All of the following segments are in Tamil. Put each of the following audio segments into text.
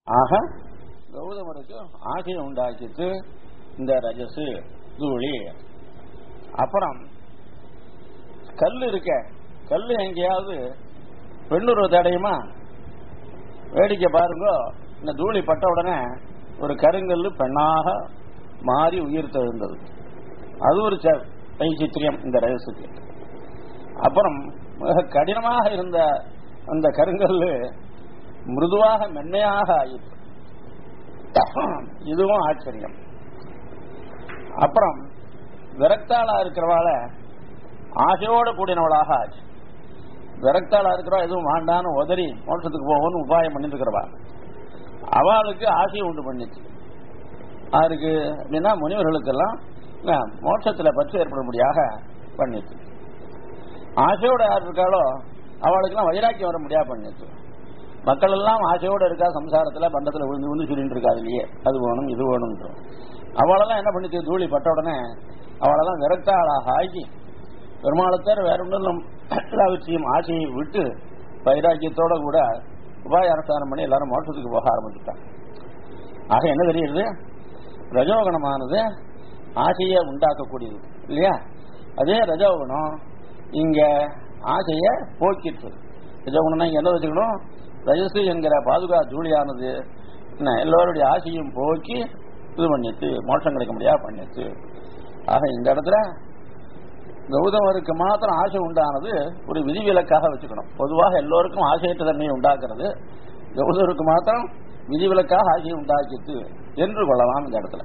ஆக கௌதமருக்கு ஆசையை உண்டாக்கிட்டு இந்த ரஜசு தூளி அப்புறம் கல் இருக்க கல் எங்கேயாவது பெண்ணுருவ தடையுமா வேடிக்கை பாருங்க இந்த தூளி பட்ட உடனே ஒரு கருங்கல்லு பெண்ணாக மாறி உயிர் தெழுந்தது அது ஒரு ச- வைச்சித்திரியம் இந்த ரஜசுக்கு அப்புறம் மிக கடினமாக இருந்த அந்த கருங்கல்லு மிருதுவாக மென்மையாக ஆயிற்று இதுவும் ஆச்சரியம் அப்புறம் விரக்தாளா இருக்கிறவாள ஆசையோடு கூடினவளாக ஆச்சு விரக்தாளா இருக்கிறவா எதுவும் வேண்டான்னு உதறி மோட்சத்துக்கு போகணும்னு உபாயம் பண்ணிட்டு இருக்கிறவா அவளுக்கு ஆசையை உண்டு பண்ணிச்சு அதுக்கு அப்படின்னா முனிவர்களுக்கெல்லாம் அஹ், மோட்சத்துல பற்று ஏற்படும்படியாக பண்ணிச்சு ஆசையோட யார் இருக்காளோ அவளுக்கெல்லாம் வைராக்கியம் வர முடியாது பண்ணிச்சு மக்கள் எல்லாம் ஆசையோட இருக்கா சம்சாரத்துல பண்டத்துல விழுந்து விழுந்து சொல்லிட்டு இருக்கா இல்லையே அது வேணும் இது வேணும் அவளெல்லாம் என்ன பண்ணிச்சு தூளி பட்ட உடனே அவளெல்லாம் விரக்தாளாக ஆகி பெருமாளத்தர் வேற ஒன்றும் எல்லாவற்றையும் ஆசையை விட்டு வைராக்கியத்தோட கூட உபாய அனுஷ்டானம் பண்ணி எல்லாரும் மோட்சத்துக்கு போக ஆரம்பிச்சுட்டாங்க ஆக என்ன தெரியுது ரஜோகணமானது ஆசையை உண்டாக்கக்கூடியது இல்லையா அதே ரஜோகுணம் இங்க ஆசையை போக்கிட்டு ரஜோகுணம்னா இங்க என்ன வச்சுக்கணும் ரஜசு என்கிற பாதுகா ஜூலியானது என்ன எல்லோருடைய ஆசையும் போக்கி இது பண்ணிட்டு மோட்சம் கிடைக்க முடியா பண்ணிட்டு ஆக இந்த இடத்துல கௌதமருக்கு மாத்திரம் ஆசை உண்டானது ஒரு விதிவிலக்காக வச்சுக்கணும் பொதுவாக எல்லோருக்கும் ஆசையற்ற தன்மையை உண்டாக்குறது கௌதமருக்கு மாத்திரம் விதிவிலக்காக ஆசையை உண்டாக்கிட்டு என்று கொள்ளலாம் இந்த இடத்துல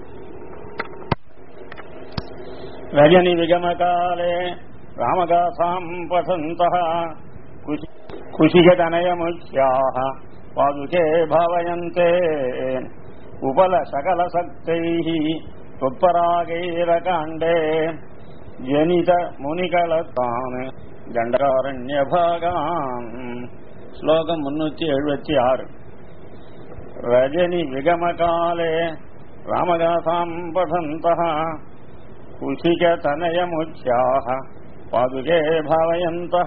ரஜனி விகமகாலே ராமகாசாம் பசந்தः குஷிகதனயமுख्याः பாதுகே பாவயந்தே உபல சகல சக்தைः त्वत्परागैरकाण्डे जनित முனிகளத்தான் தண்டகாரண்யபாகான் ஸ்லோகம் முன்னூத்தி எழுபத்தி ஆறு ரஜனி விகமகாலே ராமகாசாம் பசந்தः कुशिकतनयमुख्याः पादुके भावयन्तः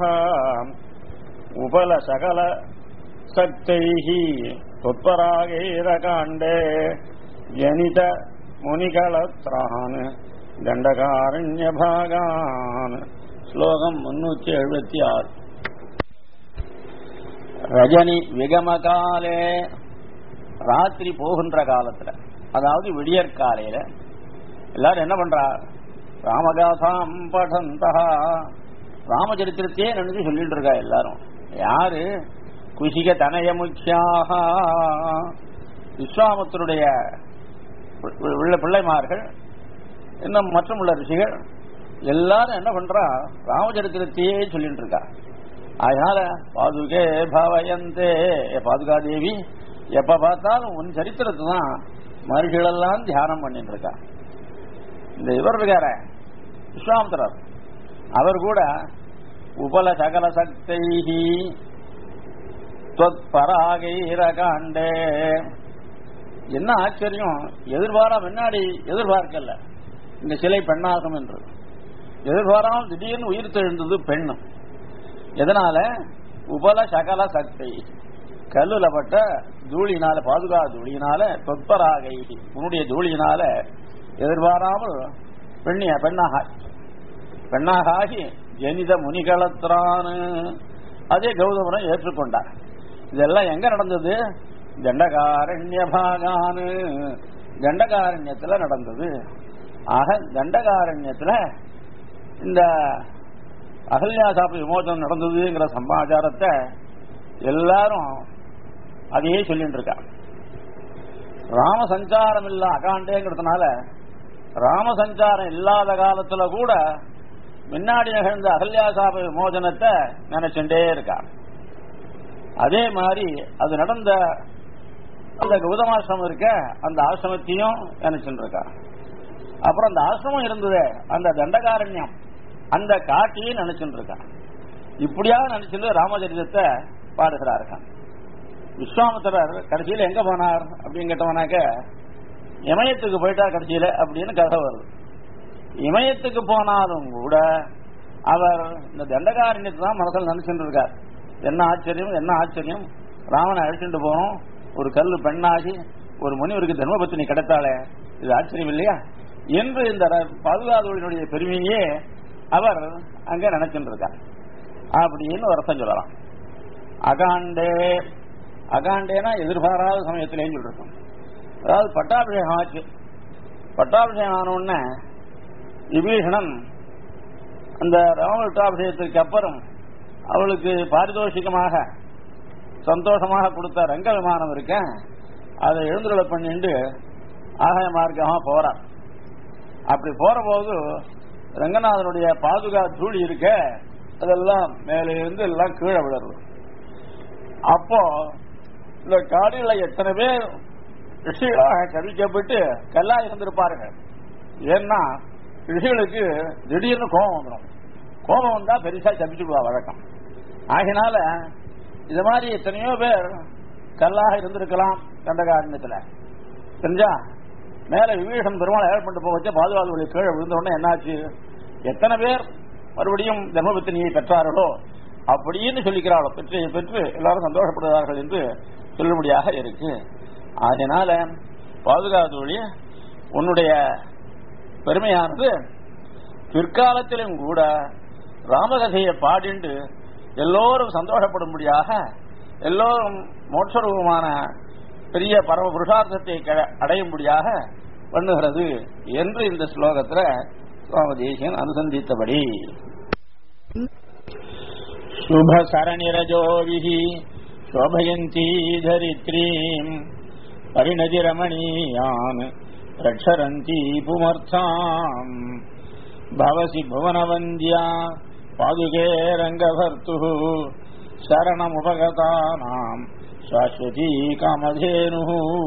उपलसकल शक्तैः त्वत्परागैरकाण्डे जनित मुनिकलत्रान् தண்டகாரண்யபாகான் ஸ்லோகம் முன்னூத்தி எழுபத்தி ஆறு ரஜனி விகமகாலே ராத்திரி போகின்ற காலத்துல அதாவது விடியற்காலையில எல்லாரும் என்ன பண்றா ராமகாசாம் படந்தா ராமச்சரித்திரத்தையே நினைச்சு சொல்லிட்டு இருக்கா எல்லாரும் யாரு குஷிக தனய முக்கியாக விஸ்வாமத்தருடைய பி- உள்ள பிள்ளைமார்கள் இன்னும் மற்றும் உள்ள ரிஷிகள் எல்லாரும் என்ன பண்றா ராமச்சரித்திரத்தையே சொல்லிட்டு இருக்கா அதனால பாதுகே பாவயந்தே ஏ பாதுகா தேவி எப்ப பார்த்தாலும் உன் சரித்திரத்தை தான் மனுஷிகளெல்லாம் தியானம் பண்ணிட்டு இருக்கா இந்த இவர் இருக்கார விஸ்வாமித்திரர் அவர் கூட உபல சகல சக்தைஹி பராகைரகாண்டே என்ன ஆச்சரியம் எதிர்பாரா முன்னாடி எதிர்பார்க்கல இந்த சிலை பெண்ணாகும் என்று எதிர்பாராமல் திடீர்னு உயிர் தெழுந்தது பெண்ணு எதனால உபல சகல சக்தி கல்லுல பட்ட தூளினால பாதுகா தூளியினால தொற்பராகை உன்னுடைய தூளியினால எதிர்பாராமல் பெண்ணிய பெண்ணாக பெண்ணாக ஆகி ஜனித முனிகளத்ரான் அதே கௌதமரம் ஏற்றுக்கொண்டார் இதெல்லாம் எங்க நடந்தது தண்டகாரண்ய பாகானு தண்டகாரண்யத்துல நடந்தது ஆக தண்டகாரண்யத்துல இந்த அகல்யா சாப்பு விமோசனம் நடந்ததுங்கிற சமாச்சாரத்தை எல்லாரும் அதையே சொல்லிட்டு இருக்கா ராம சஞ்சாரம் இல்ல அகாண்டேங்கிறதுனால ராம சஞ்சாரம் இல்லாத காலத்துல கூட முன்னாடி நிகழ்ந்த அகல்யா சாப விமோசனத்தை நினைச்சுட்டே இருக்கா அதே மாதிரி அது நடந்த அந்த கௌதமாசிரமம் இருக்க அந்த ஆசிரமத்தையும் நினைச்சுட்டு இருக்கா அப்புறம் அந்த ஆசிரமம் இருந்ததே அந்த தண்டகாரண்யம் அந்த காட்டையும் நினைச்சுட்டு இருக்கா இப்படியா நினைச்சுட்டு ராமச்சரிதத்தை பாடுகிறார்கள் விஸ்வாமித்திரர் கடைசியில எங்க போனார் அப்படின்னு கேட்டவனாக்க இமயத்துக்கு போயிட்டா கடைசியில அப்படின்னு கதை வருது இமயத்துக்கு போனாலும் கூட அவர் இந்த தண்டகாரண்யத்தை தான் மனசில் நினைச்சுட்டு இருக்கார் என்ன ஆச்சரியம் என்ன ஆச்சரியம் ராமனை அழைச்சிட்டு போனோம் ஒரு கல்லு பெண்ணாகி ஒரு முனிவருக்கு தர்மபத்தினி கிடைத்தாளே இது ஆச்சரியம் இல்லையா என்று இந்த ர- பாதுகாதோழினுடைய பெருமையே அவர் அங்க நினைச்சுட்டு இருக்கார் அப்படின்னு ஒரு அர்த்தம் சொல்லலாம் அகாண்டே அகாண்டேனா எதிர்பாராத சமயத்திலேயும் சொல்லிருக்கோம் அதாவது பட்டாபிஷேகம் ஆச்சு பட்டாபிஷேகம் ஆன உடனே விபீஷணன் அந்த ராமபட்டாபிஷேகத்திற்கு அப்புறம் அவளுக்கு பாரிதோஷிகமாக சந்தோஷமாக கொடுத்த ரங்க விமானம் இருக்க அதை எழுந்துருள பண்ணிட்டு ஆகாய மார்க்கமா போறார் அப்படி போற போது ரங்கநாதனுடைய பாதுகா தூளி இருக்க அதெல்லாம் மேலே இருந்து எல்லாம் கீழே விழுறது அப்போ இந்த காடுல எத்தனை பேர் ரிஷிகளாக கவிக்கப்பட்டு கல்லா இருந்திருப்பாருங்க ஏன்னா ரிஷிகளுக்கு திடீர்னு கோபம் வந்துடும் கோபம் வந்தா பெருசா சபிச்சுடுவா வழக்கம் ஆகினால இது மாதிரி எத்தனையோ பேர் கல்லாக இருந்திருக்கலாம் தண்டகாரண்யத்துல தெரிஞ்சா மேல விபீஷன் பெருமாள் ஏழ் பண்ணிட்டு போக வச்சு பாதுகாப்பு கீழே விழுந்த உடனே என்னாச்சு எத்தனை பேர் மறுபடியும் தர்மபத்தினியை பெற்றார்களோ அப்படின்னு சொல்லிக்கிறாளோ பெற்று பெற்று எல்லாரும் சந்தோஷப்படுகிறார்கள் என்று சொல்லும்படியாக இருக்கு அதனால பாதுகாப்பு உன்னுடைய பெருமையானது பிற்காலத்திலும் கூட ராமகதையை பாடிண்டு எல்லோரும் சந்தோஷப்படும்படியாக எல்லோரும் மோட்சரூபமான பெரிய பரம புருஷார்த்தத்தை க- அடையும்படியாக பண்ணுகிறது என்று இந்த ஸ்லோகத்துல சுவாமி தேசியன் அனுசந்தித்தபடி சுப சரணிரஜோவிஹி சோபயந்தி தரித்ரீம் பரிணதி ரமணீயான் ரட்சரந்தி புமர்த்தாம் பவசி புவனவந்தியா பாதுகே ரங்கபர்த்து சரணமுபகதானாம் சாஸ்வதி காமதேனு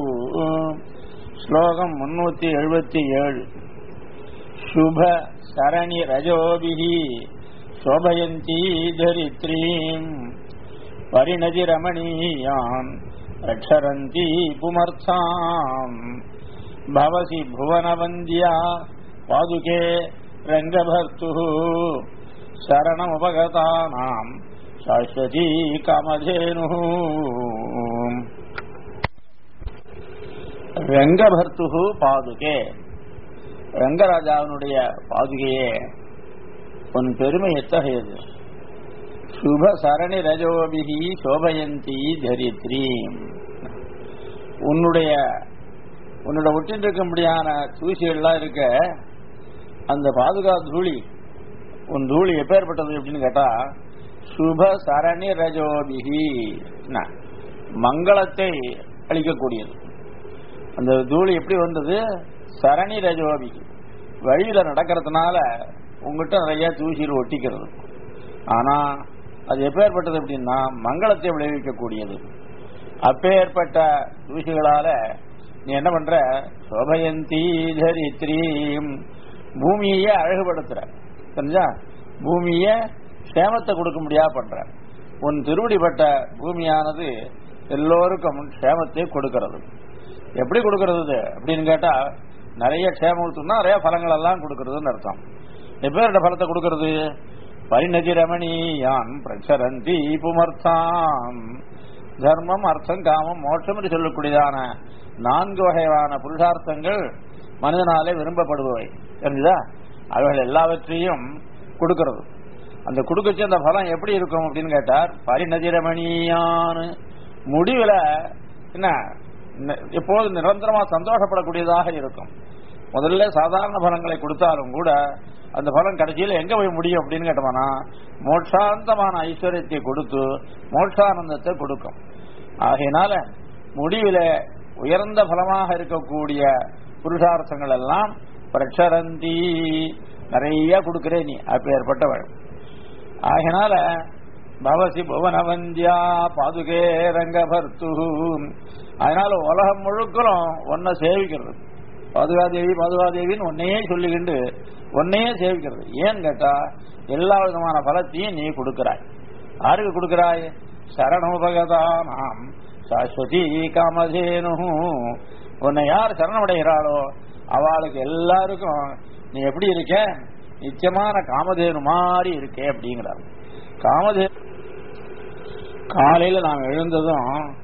ஸ்லோகம் முன்னூத்தி எழுபத்தி ஏழு சுப சரணி ரஜோபிஹி சோபயந்தி தரித்ரீம் பரிணதி ரமணீயான் ரட்சரந்தி புமர்த்தாம் பவசி புவனவந்தியா பாதுகே ரங்கபர்த்து சரணமுபகதானாம் சாஸ்வதி காமதேனு ரங்கபர்த்து பாதுகே ரங்கராஜாவினுடைய பாதுகையே உன் பெருமை எத்தகையது சுப சரணி ரஜோபிகி சோபயந்தி தரித்ரி உன்னுடைய உன்னோட ஒட்டிட்டு இருக்கும்படியான தூசிகள்லாம் இருக்க அந்த பாதுகா தூளி உன் தூளி எப்பேற்பட்டது அப்படின்னு கேட்டா சுப சரணி ரஜோபிகி மங்களத்தை அளிக்கக்கூடியது அந்த தூளி எப்படி வந்தது சரணி ரஜோபிகி வழியில நடக்கிறதுனால உங்ககிட்ட நிறைய தூசியில் ஒட்டிக்கிறது ஆனா அது எப்பேற்பட்டது அப்படின்னா மங்களத்தை விளைவிக்கக்கூடியது அப்பேற்பட்ட தூசிகளால நீ என்ன பண்ற சோபயந்தி தரித்ரீம் பூமியே அழகுபடுத்துற தெரிஞ்சா பூமிய சேமத்தை கொடுக்க முடியா பண்ற உன் திருவடிப்பட்ட பூமியானது எல்லோருக்கும் சேமத்தை கொடுக்கிறது எப்படி கொடுக்கிறது இது அப்படின்னு கேட்டா நிறைய க்ஷேமத்துனா நிறைய பலங்கள் எல்லாம் கொடுக்கறதுன்னு அர்த்தம் எப்பேருடைய பலத்தை கொடுக்கறது பரிணதி ரமணியான் பிரச்சரந்தி புமர்த்தாம் தர்மம் அர்த்தம் காமம் மோட்சம் என்று சொல்லக்கூடியதான நான்கு வகையான புருஷார்த்தங்கள் மனிதனாலே விரும்பப்படுபவை தெரிஞ்சுதா அவைகள் எல்லாவற்றையும் கொடுக்கிறது அந்த கொடுக்கச்சு அந்த பலம் எப்படி இருக்கும் அப்படின்னு கேட்டார் பரிணதி ரமணியான் முடிவுல என்ன ந- எப்போதும் நிரந்தரமா சந்தோஷப்படக்கூடியதாக இருக்கும் முதல்ல சாதாரண பலங்களை கொடுத்தாலும் கூட அந்த பலம் கடைசியில் எங்க போய் முடியும் அப்படின்னு கேட்டோம்னா மோட்சாந்தமான ஐஸ்வர்யத்தை கொடுத்து மோட்சானந்தத்தை கொடுக்கும் ஆகையினால முடிவில உயர்ந்த பலமாக இருக்கக்கூடிய புருஷார்த்தங்கள் எல்லாம் பிரச்சரந்தி நிறைய கொடுக்கிறே நீ அப்பேற்பட்டவள் ஆகினால பவசி புவனவந்தியா பாதுகே ரங்கபர்த்து அதனால உலகம் முழுக்களும் ஒன்ன சேவிக்கிறது பாதுகாதேவி பாதுகாதேவின்னு ஒன்னையே சொல்லிக்கிண்டு ஒன்னையே சேவிக்கிறது ஏன்னு கேட்டா எல்லா விதமான பலத்தையும் நீ கொடுக்கிறாய் யாருக்கு கொடுக்கிறாய் சரணோபகதானாம் சாஸ்வதி காமதேனு உன்னை யார் சரணமடைகிறாளோ அவளுக்கு எல்லாருக்கும் நீ எப்படி இருக்க நிச்சயமான காமதேனு மாதிரி இருக்கே அப்படிங்கிறார் காமதேனு காலையில நாம் எழுந்ததும்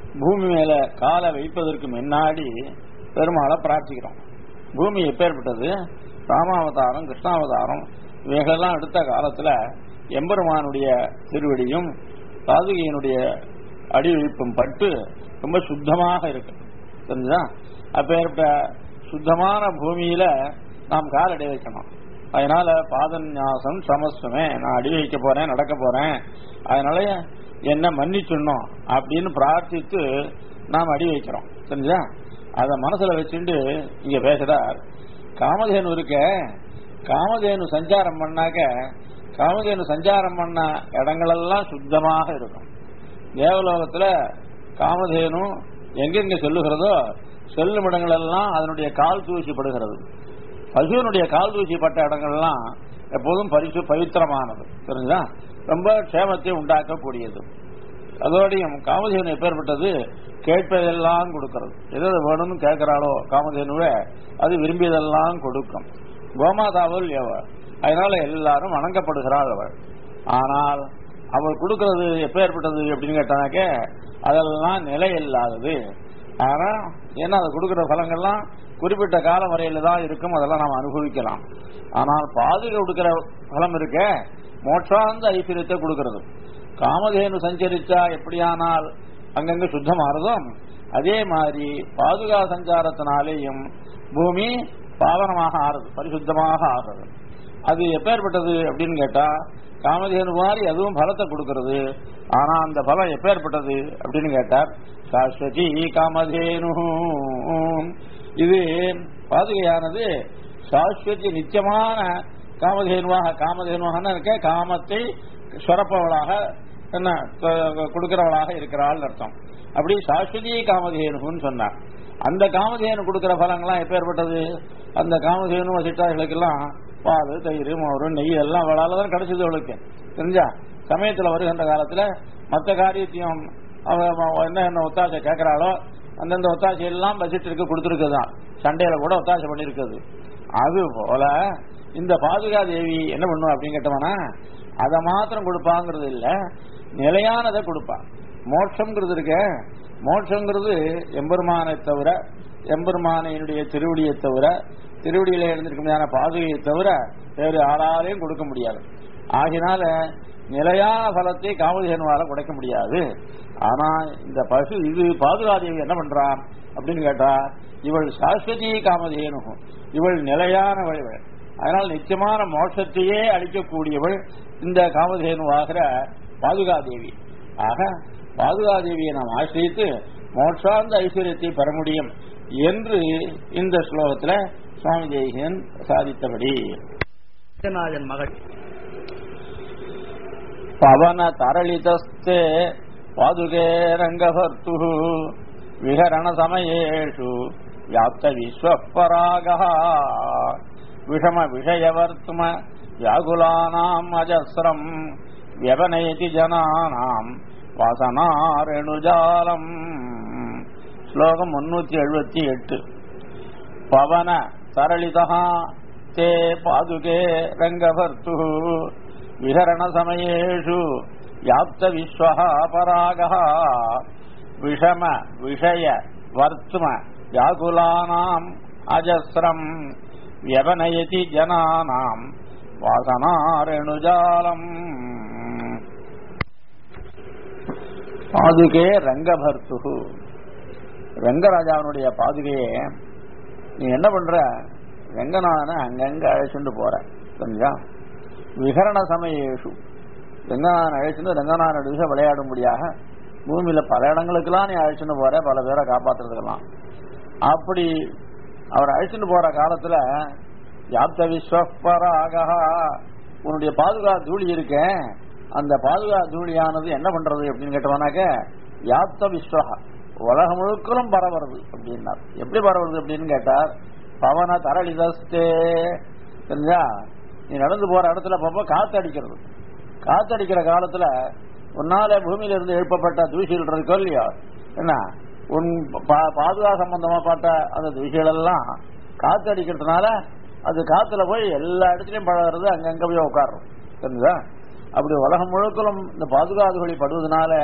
பூமி மேல காலை வைப்பதற்கு முன்னாடி பெருமாளை பிரார்த்திக்கிறோம் பூமி எப்பேற்பட்டது ராமாவதாரம் கிருஷ்ணாவதாரம் இவைகளெல்லாம் எடுத்த காலத்துல எம்பெருமானுடைய திருவடியும் பாதுகையினுடைய அடிவிழிப்பும் பட்டு ரொம்ப சுத்தமாக இருக்கு தெரிஞ்சுதா அப்பேற்பட்ட சுத்தமான பூமியில நாம் கால் அடி வைக்கணும் அதனால பாதன்யாசம் சமஸ்வமே நான் அடி வைக்க போறேன் நடக்க போறேன் அதனால என்ன மன்னிச்சுடணும் அப்படின்னு பிரார்த்தித்து நாம் அடி வைக்கிறோம் தெரிஞ்சா அத மனசுல வச்சுட்டு இங்க பேசுறார் காமதேனு இருக்க காமதேனு சஞ்சாரம் பண்ணாக்க காமதேனு சஞ்சாரம் பண்ண இடங்களெல்லாம் சுத்தமாக இருக்கும் தேவலோகத்துல காமதேனு எங்கெங்க சொல்லுகிறதோ செல்லும் இடங்களெல்லாம் அதனுடைய கால் தூசிப்படுகிறது பசுவனுடைய கால் தூசிப்பட்ட இடங்கள்லாம் எப்போதும் பரிசு பவித்திரமானது தெரிஞ்சுதா ரொம்ப க்ஷேமத்தை உண்டாக்கக்கூடியது அதோடையும் காமதேனு எப்பேற்பட்டது கேட்பதெல்லாம் கொடுக்கிறது எது எது வேணும்னு கேட்கிறாளோ காமதேனுவே அது விரும்பியதெல்லாம் கொடுக்கும் கோமாதாவல் எவ அதனால எல்லாரும் வணங்கப்படுகிறாள் அவள் ஆனால் அவள் கொடுக்கிறது எப்பேற்பட்டது அப்படின்னு கேட்டானாக்க அதெல்லாம் நிலை இல்லாதது ஆனா ஏன்னா அது கொடுக்கிற பலங்கள்லாம் குறிப்பிட்ட காலம் வரையில தான் இருக்கும் அதெல்லாம் நாம் அனுபவிக்கலாம் ஆனால் பாதுகா கொடுக்கிற பலம் இருக்க மோட்சாந்த ஐஸ்வர்யத்தை கொடுக்கிறது காமதேனு சஞ்சரிச்சா எப்படியானால் அங்கங்க சுத்தமாறதோ அதே மாதிரி பாதுகா சஞ்சாரத்தினாலேயும் பூமி பாவனமாக ஆறுது பரிசுத்தமாக ஆறுது அது எப்பேற்பட்டது அப்படின்னு கேட்டா காமதேனு மாதிரி அதுவும் பலத்தை கொடுக்கிறது ஆனா அந்த பலம் எப்பேற்பட்டது அப்படின்னு கேட்டார் சாஸ்வதி காமதேனு இது பாதுகையானது சாஸ்வதி நிச்சயமான காமதேனுவாக காமதேனுவாக இருக்க காமத்தை சுரப்பவளாக என்ன கொடுக்கிறவளாக இருக்கிறாள் அர்த்தம் அப்படி சாஸ்வதி காமதேனுன்னு சொன்னார் அந்த காமதேனு கொடுக்கிற பலங்கள்லாம் எப்பேற்பட்டது அந்த காமதேனு வசிட்டார்களுக்கெல்லாம் பால் தயிர் மோர் நெய் எல்லாம் அவளால தான் கிடைச்சது அவளுக்கு தெரிஞ்சா சமயத்துல வருகின்ற காலத்துல மற்ற காரியத்தையும் அவ என்ன என்ன ஒத்தாசை கேட்கிறாளோ அந்தந்த ஒத்தாசை எல்லாம் பட்ஜெட்டிற்கு கொடுத்துருக்குதான் சண்டையில கூட ஒத்தாசை பண்ணிருக்குது அது போல இந்த பாதுகா தேவி என்ன பண்ணுவா அப்படின்னு கேட்டவனா அதை மாத்திரம் கொடுப்பாங்கிறது இல்ல நிலையானதை கொடுப்பா மோட்சம்ங்கிறது இருக்க மோட்சங்கிறது எம்பெருமானை தவிர எம்பெருமானையினுடைய திருவடியை தவிர திருவடியில எழுந்திருக்க முடியாத பாதுகையை தவிர வேறு யாராலையும் கொடுக்க முடியாது ஆகினால நிலையான பலத்தை காமதேனுவால குடைக்க முடியாது ஆனா இந்த பசு இது பாதுகாதேவி என்ன பண்றான் அப்படின்னு கேட்டா இவள் சாஸ்வதி காமதேனு இவள் நிலையானவள் இவள் அதனால் நிச்சயமான மோட்சத்தையே அளிக்கக்கூடியவள் இந்த காமதேனுவாகிற பாதுகாதேவி ஆக பாதுகாதேவியை நாம் ஆசிரியத்து மோட்சார்ந்த ஐஸ்வர்யத்தை பெற முடியும் என்று இந்த ஸ்லோகத்துல சுவாமி தேசிகன் சாதித்தபடி மகள் பவன தரளிதஸ்தே பாதுகே ரங்கபர்த்து விஹரண சமயேஷு யாப்த விஸ்வப்பராக விஷம விஷயவர்த்தும வியாகுலானாம் அஜஸ்ரம் வியவனயதி ஜனானாம் வாசனாரெணுஜாலம் ஸ்லோகம் முன்னூத்தி எழுபத்தி எட்டு பவன தரளிதா தே பாதுகே ரங்கபர்த்து விஹரண சமயேஷு யாப்த விஸ்வஹ பராகः விஷம விஷய வர்த்தும வியாகுலானாம் அஜஸ்ரம் வியவனயதி ஜனானாம் வாசனாரெணுஜாலம் பாதுகே ரங்கபர்த்து ரங்கராஜாவனுடைய பாதுகையே நீ என்ன பண்ற ரங்கநாதனை அங்கங்க அழைச்சுட்டு போற சரிங்களா விகரண சமயேஷு ரங்கநாதன் அழைச்சுட்டு ரங்கநாதன் விஷ விளையாடும்படியாக பூமியில பல இடங்களுக்கெல்லாம் நீ அழைச்சுட்டு போற பல பேரை காப்பாத்துறதுக்கெல்லாம் அப்படி அவர் அழைச்சுட்டு போற காலத்துல யாப்த விஸ்வப்பராக உன்னுடைய பாதுகா தூளி இருக்க அந்த பாதுகா தூளியானது என்ன பண்றது அப்படின்னு கேட்டவனாக்க யாப்த விஸ்வகா உலகம் முழுக்களும் பரவுறது அப்படின்னார் எப்படி பரவுறது அப்படின்னு கேட்டார் பவன தரளிதஸ்தே தெரிஞ்சா நீ நடந்து போற இடத்துல பாப்பா காத்து அடிக்கிறது காத்து அடிக்கிற காலத்துல உன்னால பூமியில இருந்து எழுப்பப்பட்ட தூசிகள் இருக்கோ இல்லையோ என்ன உன் பா- பாதுகா சம்பந்தமா பட்ட அந்த தூசிகள் எல்லாம் காத்து அடிக்கிறதுனால அது காத்துல போய் எல்லா இடத்துலயும் பழகிறது அங்கங்க போய் உட்காரும் தெரிஞ்சுதா அப்படி உலகம் முழுக்களும் இந்த பாதுகாதுகளை படுவதனால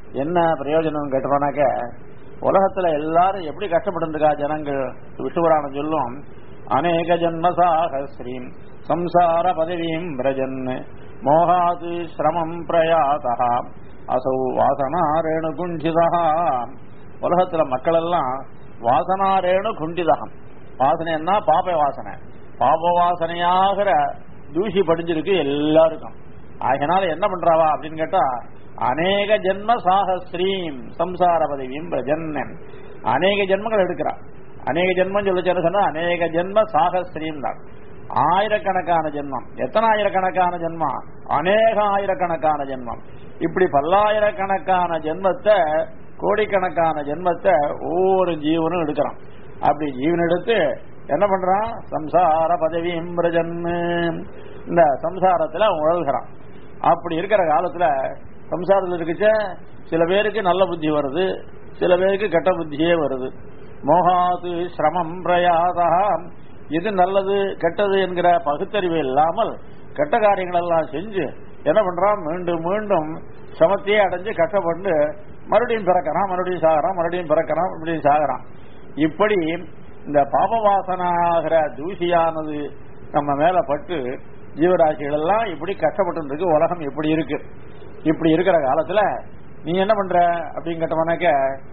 என்ன பிரயோஜனம் கேட்டோம்னாக்க உலகத்துல எல்லாரும் எப்படி கஷ்டப்பட்டு ஜனங்கள் விஷ்ணுபுராணம் சொல்லும் அநேக ஜன்ம சாகஸ்ரீம் சம்சார பதவியும் பிரஜன் மோகாது சிரமம் பிரயாதா அசௌ வாசனா ரேணு குண்டிதா உலகத்துல மக்கள் எல்லாம் வாசனா ரேணு குண்டிதகம் வாசனைன்னா பாப வாசனை பாப வாசனையாகிற தூசி படிஞ்சிருக்கு எல்லாருக்கும் அதனால என்ன பண்றாவா அப்படின்னு கேட்டா அநேக ஜென்ம சாகஸ்ரீம் சம்சார பதவியும் பிரஜன்னன் அநேக ஜென்மங்கள் எடுக்கிறா அநேக ஜென்மம் சொல்லி சொன்னா அநேக ஜென்ம சாகஸ்ரீம் தான் ஆயிரக்கணக்கான ஜென்மம் எத்தனை ஆயிரக்கணக்கான ஜென்மம் அநேக ஆயிரக்கணக்கான ஜென்மம் இப்படி பல்லாயிரக்கணக்கான ஜென்மத்தை கோடிக்கணக்கான ஜென்மத்தை ஒவ்வொரு ஜீவனும் எடுக்கிறான் அப்படி ஜீவன் எடுத்து என்ன பண்றான் சம்சார பதவி இம்பிரஜன்னு இந்த சம்சாரத்துல அவன் உழல்கிறான் அப்படி இருக்கிற காலத்துல சம்சாரத்தில் இருக்குச்ச சில பேருக்கு நல்ல புத்தி வருது சில பேருக்கு கெட்ட புத்தியே வருது மோகாது சிரமம் பிரயாதா எது நல்லது கெட்டது என்கிற பகுத்தறிவு இல்லாமல் கெட்ட காரியங்கள் எல்லாம் செஞ்சு என்ன பண்றான் மீண்டும் மீண்டும் சமத்தையே அடைஞ்சு கஷ்டப்பட்டு மறுபடியும் பிறக்கிறான் மறுபடியும் சாகிறான் மறுபடியும் பிறக்கிறான் மறுபடியும் சாகிறான் இப்படி இந்த பாபவாசனாகிற தூசியானது நம்ம மேல பட்டு ஜீவராசிகள் எல்லாம் இப்படி கஷ்டப்பட்டு இருக்கு உலகம் இப்படி இருக்கு இப்படி இருக்கிற காலத்துல நீ என்ன பண்ற அப்படின்னு கேட்டவனாக்க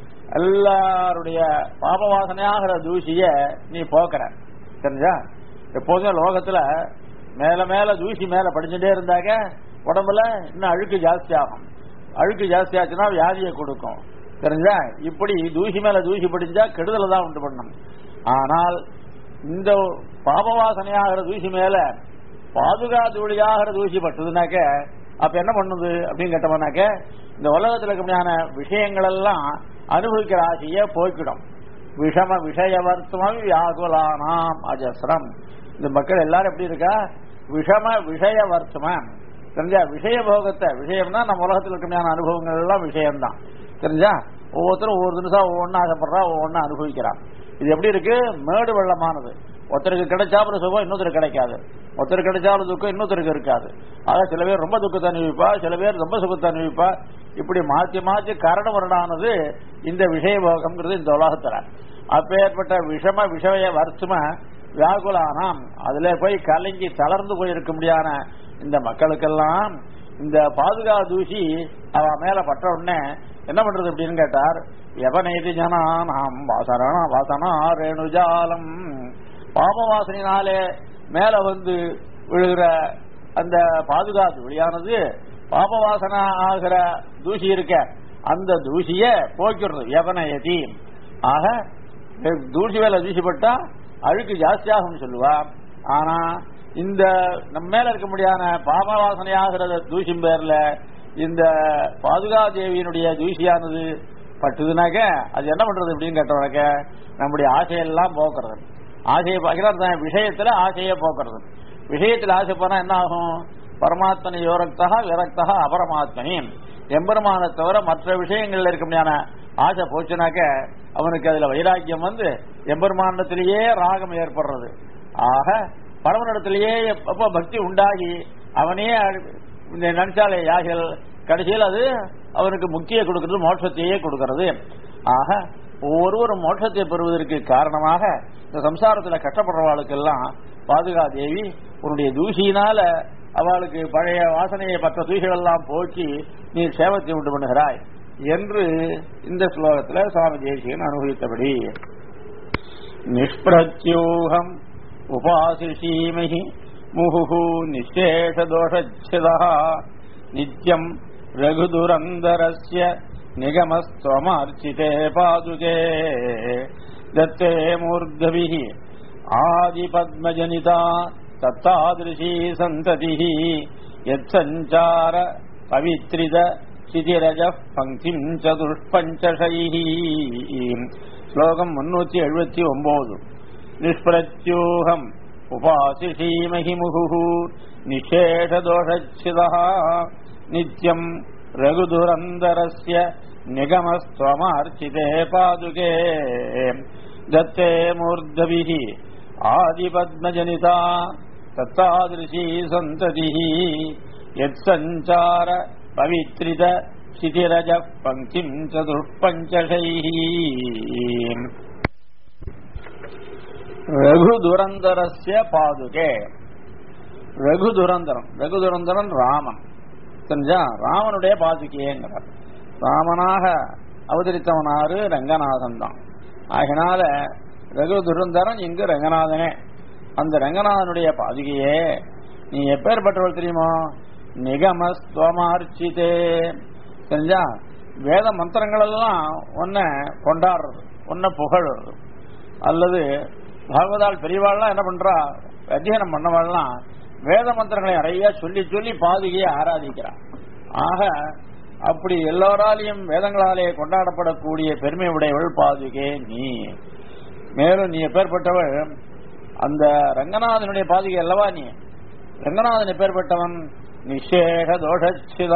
எல்லாருடைய பாபவாசனையாகிற தூசிய நீ போக்குற தெரிஞ்சா எப்போதும் லோகத்துல மேல மேல தூசி மேல படிச்சுட்டே இருந்தாக்க உடம்புல இன்னும் அழுக்கு ஜாஸ்தி ஆகும் அழுக்கு ஜாஸ்தி ஆச்சுன்னா வியாதியை கொடுக்கும் தெரிஞ்சா இப்படி தூசி மேல தூசி படிஞ்சா கெடுதலை தான் உண்டு பண்ணும் ஆனால் இந்த பாபவாசனையாகிற தூசி மேல பாதுகாத்துவழியாகிற தூசி பட்டதுனாக்க அப்ப என்ன பண்ணுது அப்படின்னு கேட்டோம்னாக்க இந்த உலகத்தில் இருக்கக்கூடிய விஷயங்கள் எல்லாம் அனுபவிக்கிற ஆசையை போய்க்கிடும் விஷம விஷயவர்த்தமம் வியாகுலானாம் அஜஸ்ரம் இந்த மக்கள் எல்லாரும் எப்படி இருக்கா விஷம விஷயவர்த்தமம் தெரிஞ்சா விஷய போகத்தை விஷயம்னா நம்ம உலகத்தில் இருக்கக்கூடிய அனுபவங்கள் எல்லாம் விஷயம்தான் தெரிஞ்சா ஒவ்வொருத்தரும் ஒவ்வொரு நிமிஷம் ஒவ்வொன்னு ஆசைப்படுறா ஒவ்வொன்னு அனுபவிக்கிறான் இது எப்படி இருக்கு மேடு வெள்ளமானது ஒருத்தருக்கு கிடைச்சாப்புற சுகம் இன்னொருத்தருக்கு கிடைக்காது ஒருத்தருக்கு கிடைச்சாலும் துக்கம் இன்னொருத்தருக்கு இருக்காது ஆக சில பேர் ரொம்ப துக்கத்தை அனுபவிப்பா சில பேர் ரொம்ப சுகத்தை அனுபவிப்பா இப்படி மாற்றி மாற்றி கரடு முரடானது இந்த விஷய போகம்ங்கிறது இந்த உலகத்துல அப்பேற்பட்ட விஷம விஷய வருஷம வியாகுலானாம் அதுல போய் கலங்கி தளர்ந்து போயிருக்க முடியாத இந்த மக்களுக்கெல்லாம் இந்த பாதுகா தூசி அவ மேல பட்ட உடனே என்ன பண்றது அப்படின்னு கேட்டார் எவனைதி ஜனானாம் வாசனா வாசனா ரேணுஜாலம் பாப வாசனையினாலே மேல வந்து விழுகிற அந்த பாதுகாத்து வெளியானது பாப வாசனை ஆகிற தூசி இருக்க அந்த தூசிய போக்கிடுறது எவனயதி ஆக தூசி வேலை தூசிப்பட்டா அழுக்கு ஜாஸ்தியாகும் சொல்லுவா ஆனா இந்த நம்ம மேல இருக்க முடியாத பாப வாசனையாகிற தூசி பேர்ல இந்த பாதுகா தேவியினுடைய தூசியானது பட்டுதுனாக்க அது என்ன பண்றது அப்படின்னு கேட்டவனாக்க நம்முடைய ஆசையெல்லாம் போக்குறது ஆசையை பார்க்கிற விஷயத்துல ஆசையை போக்குறது விஷயத்தில் ஆசை போனா என்ன ஆகும் பரமாத்மனி யோரக்தா விரக்தா அபரமாத்மனி எம்பெருமானை தவிர மற்ற விஷயங்கள்ல இருக்க முடியாத ஆசை போச்சுனாக்க அவனுக்கு அதுல வைராக்கியம் வந்து எம்பெருமானத்திலேயே ராகம் ஏற்படுறது ஆக பரமனிடத்திலேயே எப்ப பக்தி உண்டாகி அவனே இந்த நன்சாலை யாகிகள் கடைசியில் அது அவனுக்கு முக்கிய கொடுக்கிறது மோட்சத்தையே கொடுக்கிறது ஆக ஒவ்வொருவரும் மோட்சத்தை பெறுவதற்கு காரணமாக இந்த சம்சாரத்தில் கஷ்டப்படுறவாளுக்கெல்லாம் பாதுகா தேவி உன்னுடைய தூசியினால அவளுக்கு பழைய வாசனையை மற்ற தூசிகள் எல்லாம் போக்கி நீ சேவத்தை உண்டு பண்ணுகிறாய் என்று இந்த ஸ்லோகத்தில் சுவாமி தேசியன் அனுபவித்தபடி நிஷ்பிரத்யூகம் உபாசிஷீமகி முகு நிசேஷதோஷச்சிதா நித்யம் ரகுதுரந்தரஸ்ய நிகமஸ்வமார்ச்சிதே பாதுகே தத்தே மூர்தபிः ஆதிபத்மஜனிதா தத்தாதிருஷீ சந்ததிः யத்சஞ்சார பவித்ரித சிதிரஜ பங்கிம் சதுஷ்பஞ்சஷைः ஸ்லோகம் முன்னூத்தி எழுபத்தி ஒன்பது நிஷ்பிரத்யூகம் உபாசிஷீமஹி முகு நிஷேஷதோஷச்சிதா நித்யம் ரகுதுரந்தரஸ்ய நிகமஸ்வமார்ச்சிதே பாதுகே தத்தே மூர்தபிः ஆதிபத்மஜனிதா தத்தாதிருஷீ சந்ததிः யத்சஞ்சார பவித்ரித சிதிரஜ பங்கிம் சதுர்பஞ்சை ரகு துரந்தரஸ்ய பாதுகே ரகு துரந்தரம் ரகு துரந்தரன் ராமன் தெரிஞ்சா ராமனுடைய பாதுகையேங்கிறார் ராமனாக அவதரித்தவனாரு ரங்கநாதன் தான் ஆகினால ரகு துரந்தரன் இங்கு ரங்கநாதனே அந்த ரங்கநாதனுடைய பாதுகையே நீ எப்பேற்பட்டவள் தெரியுமோ நிகமஸ்துவமார்ச்சிதே தெரிஞ்சா வேத மந்திரங்கள் எல்லாம் உன்னை கொண்டாடுறது உன்னை புகழ்றது அல்லது பாகவதால் பெரியவாள்லாம் என்ன பண்றா அத்தியனம் பண்ணவாள்லாம் வேத மந்திரங்களை நிறைய சொல்லி சொல்லி பாதுகையை ஆராதிக்கிறான் ஆக அப்படி எல்லோராலையும் வேதங்களாலே கொண்டாடப்படக்கூடிய பெருமை உடையவள் பாதுகே நீ மேலும் நீ எப்பேற்பட்டவள் அந்த ரங்கநாதனுடைய பாதுகை அல்லவா நீ ரங்கநாதன் எப்பேற்பட்டவன் நிஷேக தோஷச்சிதா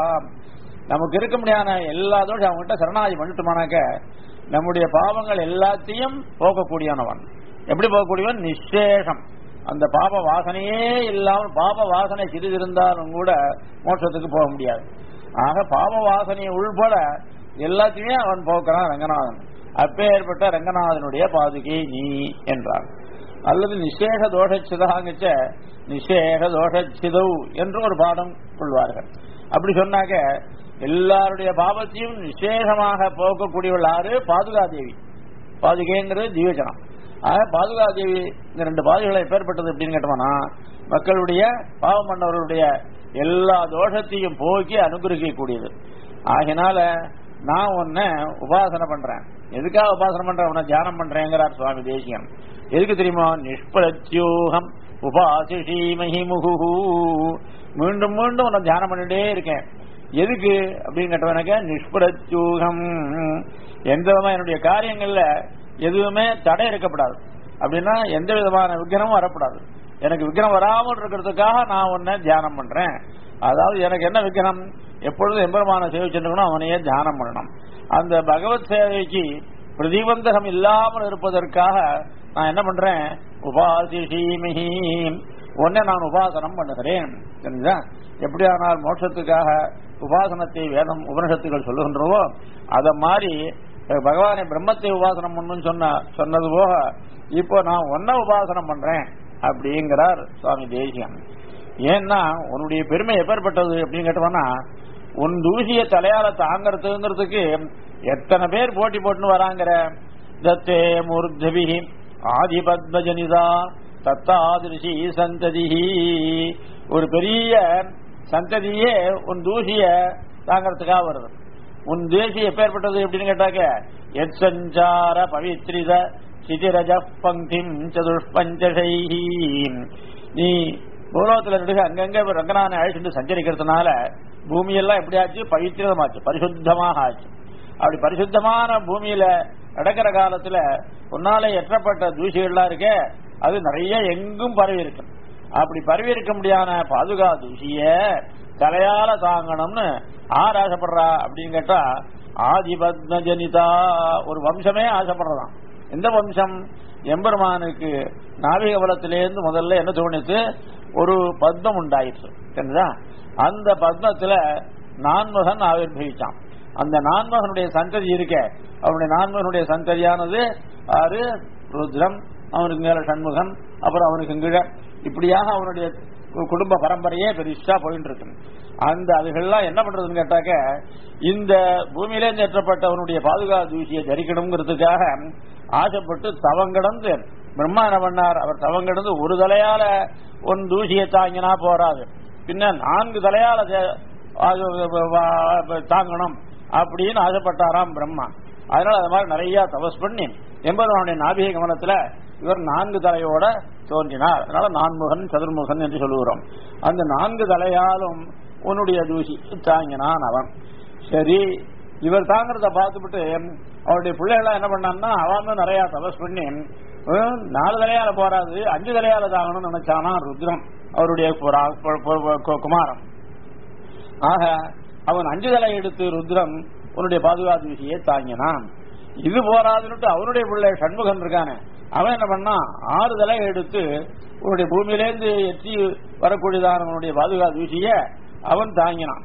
நமக்கு இருக்க முடியாத எல்லா தோஷம் அவங்ககிட்ட சரணாதி பண்ணிட்டுமானாக்க நம்முடைய பாவங்கள் எல்லாத்தையும் போக்கக்கூடியவனவன் எப்படி போகக்கூடியவன் நிஷேஷம் அந்த பாப வாசனையே இல்லாமல் பாப வாசனை சிறிதிருந்தாலும் கூட மோட்சத்துக்கு போக முடியாது ஆக பாப வாசனையை உள்பட எல்லாத்தையுமே அவன் போக்குறான் ரங்கநாதன் அப்பேற்பட்ட ரங்கநாதனுடைய பாதுகை நீ என்றான் அல்லது நிஷேக தோஷச்சிதாங்கச்ச நிஷேக தோஷச்சிதவு என்று ஒரு பாடம் கொள்வார்கள் அப்படி சொன்னாக்க எல்லாருடைய பாவத்தையும் நிஷேகமாக போக்கக்கூடியவள் யாரு பாதுகாதேவி பாதுகைங்கிறது ஜீவஜனம் ஆக பாதுகாதேவி இந்த ரெண்டு பாதுகளை எப்பேற்பட்டது அப்படின்னு கேட்டோம்னா மக்களுடைய பாவம் பண்ணவர்களுடைய எல்லா தோஷத்தையும் போக்கி அனுகிரகிக்கக்கூடியது ஆகினால நான் உன்னை உபாசனை பண்றேன் எதுக்காக உபாசனை பண்றேன் உன்னை தியானம் பண்றேங்கிறார் சுவாமி தேசியம் எதுக்கு தெரியுமா நிஷ்பலத்யூகம் உபாசிஷி மகிமுகு மீண்டும் மீண்டும் உன்னை தியானம் பண்ணிட்டே இருக்கேன் எதுக்கு அப்படின்னு கேட்டவனக்க நிஷ்பலத்யூகம் எந்த விதமா என்னுடைய காரியங்கள்ல எதுவுமே தடை இருக்கப்படாது அப்படின்னா எந்த விதமான விக்னமும் வரப்படாது எனக்கு விக்னம் வராமல் இருக்கிறதுக்காக நான் உன்னை தியானம் பண்றேன் அதாவது எனக்கு என்ன விக்னம் எப்பொழுதும் எம்பெருமான சேவிச்சுக்கணும் அவனையே தியானம் பண்ணணும் அந்த பகவத் சேவைக்கு பிரதிபந்தகம் இல்லாமல் இருப்பதற்காக நான் என்ன பண்றேன் உபாசிஷீமிஹி உன்னை நான் உபாசனம் பண்ணுகிறேன் தெரிஞ்சா எப்படியானால் மோட்சத்துக்காக உபாசனத்தை வேதம் உபனிஷத்துகள் சொல்லுகின்றவோ அத மாதிரி பகவானை பிரம்மத்தை உபாசனம் பண்ணுன்னு சொன்ன சொன்னது போக இப்போ நான் ஒன்ன உபாசனம் பண்றேன் அப்படிங்கிறார் சுவாமி தேசியம் ஏன்னா உன்னுடைய பெருமை எப்பேற்பட்டது அப்படின்னு கேட்டோம்னா உன் தூசிய தலையால தாங்கறதுங்கிறதுக்கு எத்தனை பேர் போட்டி போட்டுன்னு வராங்கிற தத்தே மூர்தவி ஆதிபத்மஜனிதா தத்தாதிருஷி சந்ததி ஒரு பெரிய சந்ததியே உன் தூசிய தாங்கறதுக்காக வருது உன் தேசி எப்பேற்பட்டது எப்படின்னு கேட்டாக்க எத் சஞ்சார பவித்ரித சிதிரஜ பங்கிம் சதுஷ்பஞ்சை நீ பூலோகத்துல நடுக அங்கங்க ரங்கநாதனை அழைச்சிட்டு சஞ்சரிக்கிறதுனால பூமியெல்லாம் எப்படி ஆச்சு பவித்திரமாச்சு பரிசுத்தமாக ஆச்சு அப்படி பரிசுத்தமான பூமியில நடக்கிற காலத்துல உன்னால எற்றப்பட்ட தூசிகள்லாம் இருக்க அது நிறைய எங்கும் பரவி இருக்கு அப்படி பரவி இருக்க முடியாத பாதுகா தூசிய தலையால தாங்கணும்னு ஆர் ஆசைப்படுறா அப்படின்னு கேட்டா ஆதிபத்ம ஜனிதா ஒரு வம்சமே ஆசைப்படுறதாம் எந்த வம்சம் எம்பெருமானுக்கு நாவிக பலத்திலேருந்து முதல்ல என்ன தோணிச்சு ஒரு பத்மம் உண்டாயிடுச்சு தெரிஞ்சா அந்த பத்மத்துல நான்மகன் ஆவிர்வகிச்சான் அந்த நான்மகனுடைய சந்ததி இருக்க அவனுடைய நான்மகனுடைய சந்ததியானது ஆறு ருத்ரம் அவனுக்கு மேல சண்முகன் அப்புறம் அவனுக்கு கீழே இப்படியாக அவனுடைய குடும்ப பரம்பரையே பெருசா போயிட்டு இருக்கு அந்த அதுகள்லாம் என்ன பண்றதுன்னு கேட்டாக்க இந்த பூமியிலேருந்து ஏற்றப்பட்டவனுடைய பாதுகா தூசியை தரிக்கணுங்கிறதுக்காக ஆசைப்பட்டு தவங்கடந்து பிரம்மா என்ன பண்ணார் அவர் தவங்கடந்து ஒரு தலையால ஒன் தூசியை தாங்கினா போராது பின்ன நான்கு தலையால தாங்கணும் அப்படின்னு ஆசைப்பட்டாராம் பிரம்மா அதனால அது மாதிரி நிறைய தபஸ் பண்ணி எம்பெருமானுடைய நாபிக கமலத்துல இவர் நான்கு தலையோட தோன்றினார் அதனால நான்முகன் சதுர்முகன் என்று சொல்லுகிறோம் அந்த நான்கு தலையாலும் உன்னுடைய தூசி தாங்கினான் அவன் சரி இவர் தாங்கிறத பார்த்துவிட்டு அவருடைய பிள்ளைகள் என்ன பண்ணான்னா அவன் நிறைய தபஸ் பண்ணி நாலு தலையால போறாது அஞ்சு தலையால தாங்கணும்னு நினைச்சானா ருத்ரம் அவருடைய குமாரன் ஆக அவன் அஞ்சு தலை எடுத்து ருத்ரம் உன்னுடைய பாதுகாப்பு விஷயை தாங்கினான் இது போராதுன்னுட்டு அவனுடைய பிள்ளை சண்முகன் இருக்கானே அவன் என்ன பண்ணா ஆறு தலை எடுத்து உன்னுடைய பூமியிலேருந்து எட்டி வரக்கூடியதான உன்னுடைய பாதுகாப்பு விஷய அவன் தாங்கினான்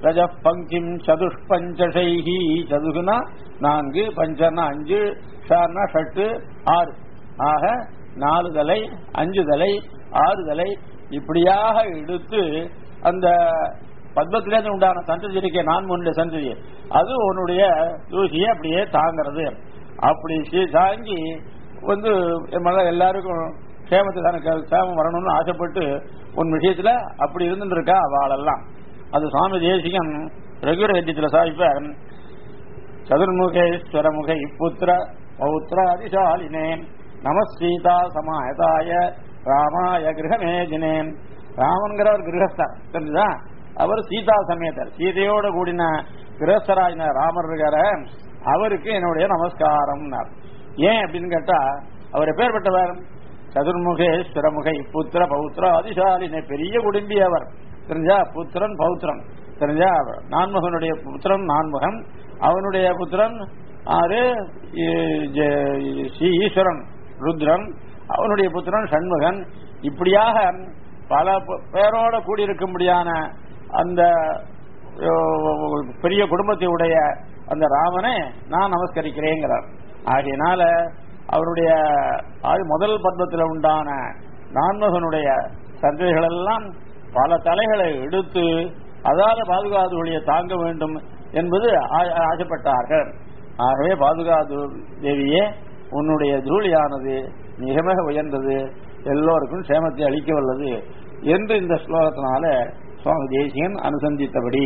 ரஜ பங்கிம் சதுஷ்பஞ்சைஹி சதுகுனா நான்கு பஞ்சன்னா அஞ்சு ஷார்னா ஷட்டு ஆறு ஆக நாலு தலை அஞ்சு தலை ஆறு தலை இப்படியாக எடுத்து அந்த பத்மத்திலேருந்து உண்டான சந்ததி இருக்கே நான் முன்னுடைய சந்ததி அது உன்னுடைய தூசியை அப்படியே தாங்கிறது அப்படி சீ- தாங்கி வந்து என் மக எல்லாருக்கும் சேமத்தை தனக்கு சேமம் வரணும்னு ஆசைப்பட்டு உன் விஷயத்துல அப்படி இருந்துட்டு இருக்கா அவளெல்லாம் அது சுவாமி தேசிகன் ரெகுலர் வைத்தியத்துல சாதிப்பார் சதுர்முகேஸ்வரமுகை புத்திர பௌத்திர அதிசாலினே நம சீதா சமாயதாய ராமாய கிரகமேதினே ராமன்கிறவர் கிரகஸ்தர் தெரிஞ்சுதா அவர் சீதா சமேதர் சீதையோட கூடின கிரகஸ்தராயின ராமர் இருக்கார அவருக்கு என்னுடைய நமஸ்காரம் ஏன் அப்படின்னு கேட்டா அவர் எப்பேற்பட்டவர் சதுர்முகேஸ்வரமுகை புத்திர பௌத்திர அதிசாலினே பெரிய குடும்பி அவர் தெரிஞ்சா புத்திரன் பௌத்திரன் தெரிஞ்சா நான்முகனுடைய புத்திரன் நான்முகன் அவனுடைய புத்திரன் ஆறு இ- ஜெ- ஸ்ரீ ஈஸ்வரன் ருத்ரன் அவனுடைய புத்திரன் சண்முகன் இப்படியாக பல ப- பேரோட கூடியிருக்கும்படியான அந்த அஹ், பெரிய குடும்பத்தை உடைய அந்த ராமனை நான் நமஸ்கரிக்கிறேங்கிறார் ஆகையினால அவருடைய ஆதி முதல் பத்மத்தில் உண்டான நான்முகனுடைய சந்ததிகள் எல்லாம் பல தலைகளை எடுத்து அதால பாதுகாத்து ஒளியை தாங்க வேண்டும் என்பது ஆ- ஆசைப்பட்டார்கள் ஆகவே பாதுகாத்து தேவியே உன்னுடைய தூளியானது மிக மிக உயர்ந்தது எல்லோருக்கும் சேமத்தை அளிக்க வல்லது என்று இந்த ஸ்லோகத்தினால சுவாமி தேசியன் அனுசந்தித்தபடி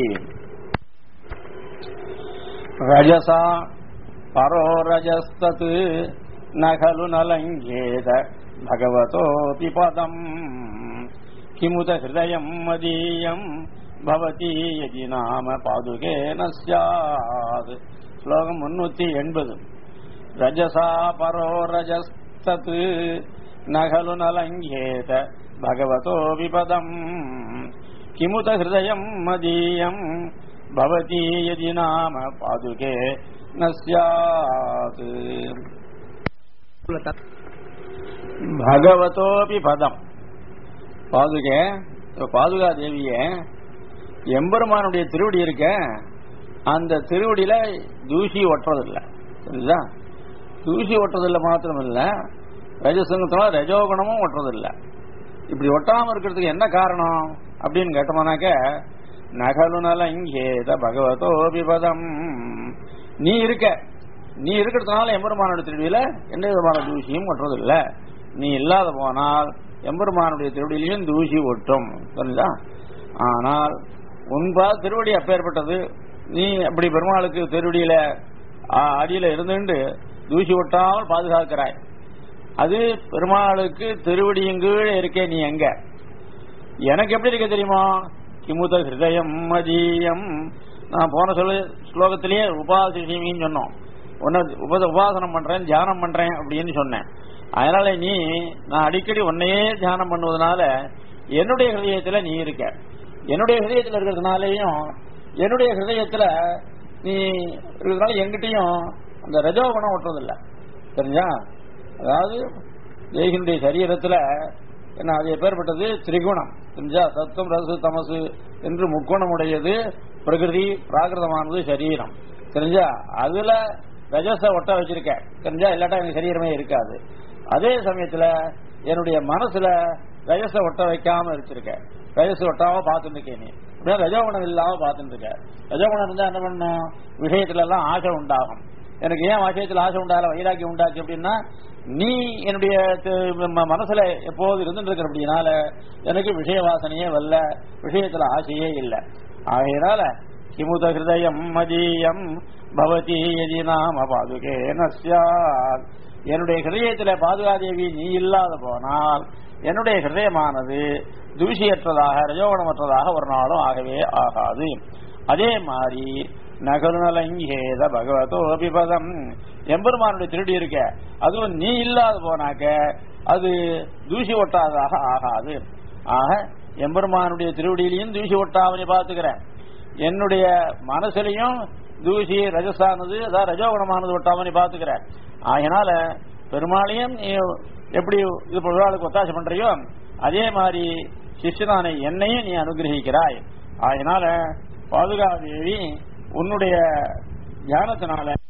ரஜசா பரோ ரஜஸ்தத் நகலு நலங்கேத பகவதோபி பதம் கிமுத ஹிருதயம் மதீயம் பவதி யதி நாம பாதுகேன ஸ்யாத் ஸ்லோகம் முன்னூத்தி எண்பது ரஜசா பரோ ரஜஸ்தத் நகலு நலங்கேத பகவதோ விபதம் கிமுத ஹிருதயம் மதீயம் பவதி யதி நாம பாதுகே ந ஸ்யாத் உள்ள தத்- பகவதோபி பதம் பாதுகே இப்ப பாதுகா தேவிய எம்பெருமானுடைய திருவடி இருக்க அந்த திருவடியில தூசி ஒட்டுறதில்ல புரியுதா தூசி ஒட்டுறதில்ல மாத்திரம் இல்ல ரஜசங்கத்துல ரஜோகுணமும் ஒட்டுறதில்ல இப்படி ஒட்டாம இருக்கிறதுக்கு என்ன காரணம் அப்படின்னு கேட்டோம்னாக்க நகலு நலங்கேத பகவதோபி பதம் நீ இருக்க நீ இருக்கிறதுனால எம்பெருமானுடைய திருடியில எந்த விதமான தூசியும் ஒட்டுறதில்ல நீ இல்லாத போனால் எம்பெருமானுடைய திருவடியிலையும் தூசி ஒட்டும் புரியுதா ஆனால் உன்பா திருவடி அப்பேற்பட்டது நீ அப்படி பெருமாளுக்கு திருவடியில ஆ, அடியில இருந்துட்டு தூசி ஒட்டாமல் பாதுகாக்கிறாய் அது பெருமாளுக்கு திருவடியின் கீழே இருக்கே நீ எங்க எனக்கு எப்படி இருக்க தெரியுமா கிமுத ஹிருதயம் மதீயம் நான் போன சொல்ல ஸ்லோகத்திலேயே உபாசிமின்னு சொன்னோம் உன்னை உப உபாசனம் பண்றேன் தியானம் பண்றேன் அப்படின்னு சொன்னேன் அதனால நீ நான் அடிக்கடி உன்னையே தியானம் பண்ணுவதனால என்னுடைய ஹிருதயத்துல நீ இருக்க என்னுடைய ஹிருதயத்துல இருக்கிறதுனாலையும் என்னுடைய ஹிருதயத்துல நீ இருக்கிறதுனால எங்கிட்டையும் அந்த ரஜோகுணம் ஒட்டுறதில்ல தெரிஞ்சா அதாவது தேகினுடைய சரீரத்துல என்ன அது எப்பேற்பட்டது திரிகுணம் தெரிஞ்சா சத்தம் ரசு தமசு என்று முக்குணம் உடையது பிரகிருதி பிராகிருதமானது சரீரம் தெரிஞ்சா அதுல ரஜச ஒட்ட வச்சிருக்க தெரிஞ்சா இல்லாட்டா எனக்கு சரீரமே இருக்காது அதே சமயத்துல என்னுடைய மனசுல ரஜச ஒட்ட வைக்காம வச்சிருக்க ரஜச ஒட்டாம பார்த்துட்டு இருக்கேன் நீ அப்படியே ரஜோகுணம் இல்லாம பார்த்துட்டு இருக்க ரஜோகுணம் இருந்தா என்ன பண்ணும் விஷயத்துல எல்லாம் ஆசை உண்டாகும் எனக்கு ஏன் விஷயத்துல ஆசை உண்டால வைராக்கியம் உண்டாச்சு அப்படின்னா நீ என்னுடைய த- ம- மனசுல எப்போது இருந்துட்டு இருக்கிற அப்படினால எனக்கு விஷய வாசனையே வரல விஷயத்துல ஆசையே இல்லை ஆகையினால கிமுத ஹிருதயம் மதீயம் பவதி எதி நாம பாதுகே நஸ்யாத் என்னுடைய ஹிருதயத்துல பாதுகாதேவி நீ இல்லாத போனால் என்னுடைய ஹிருதயமானது தூசியற்றதாக ரஜோகுணமற்றதாக ஒரு நாளும் ஆகவே ஆகாது அதே மாதிரி நகருநலங்கேத பகவதோ அபிபதம் எம்பெருமானுடைய திருடி இருக்க அதுவும் நீ இல்லாத போனாக்க அது தூசி ஒட்டாததாக ஆகாது ஆக எம்பெருமானுடைய திருவடியிலையும் தூசி ஒட்டாமனி பார்த்துக்கிறேன் என்னுடைய மனசுலையும் தூசி ரஜசானது அதாவது ரஜோகுணமானது ஒட்டாமனி பார்த்துக்கிறேன் ஆகினால பெருமாளையும் நீ எப்படி இது பொருளாளுக்கு ஒத்தாசை பண்றியோ அதே மாதிரி சிஷ்யனான என்னையும் நீ அனுகிரகிக்கிறாய் ஆகினால பாதுகாதேவி உன்னுடைய ஞானத்தினால